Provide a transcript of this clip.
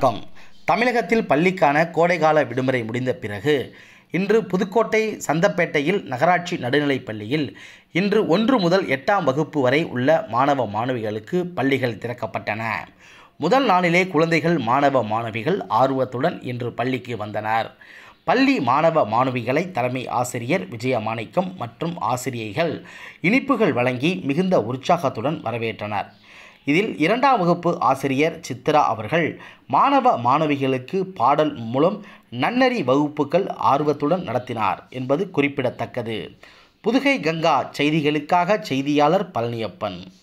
வணக்கம் தமிழகத்தில் பள்ளிக்கான கோடைகால விடுமுறை முடிந்த பிறகு இன்று புதுக்கோட்டை சந்தப்பேட்டையில் நகராட்சி நடுநிலைப் பள்ளியில் இன்று ஒன்று முதல் எட்டாம் வகுப்பு வரை உள்ள மாணவ மாணவிகளுக்கு பள்ளிகள் திறக்கப்பட்டன முதல் நாளிலே குழந்தைகள் மாணவ மாணவிகள் ஆர்வத்துடன் இன்று பள்ளிக்கு வந்தனர் பள்ளி மாணவ மாணவிகளை தலைமை ஆசிரியர் விஜயமாணிக்கம் மற்றும் ஆசிரியைகள் இனிப்புகள் வழங்கி மிகுந்த உற்சாகத்துடன் வரவேற்றனர் இதில் இரண்டாம் வகுப்பு ஆசிரியர் சித்ரா அவர்கள் மாணவ மாணவிகளுக்கு பாடல் மூலம் நன்னறி வகுப்புகள் ஆர்வத்துடன் நடத்தினார் என்பது குறிப்பிடத்தக்கது புதுகை கங்கா செய்திகளுக்காக செய்தியாளர் பழனியப்பன்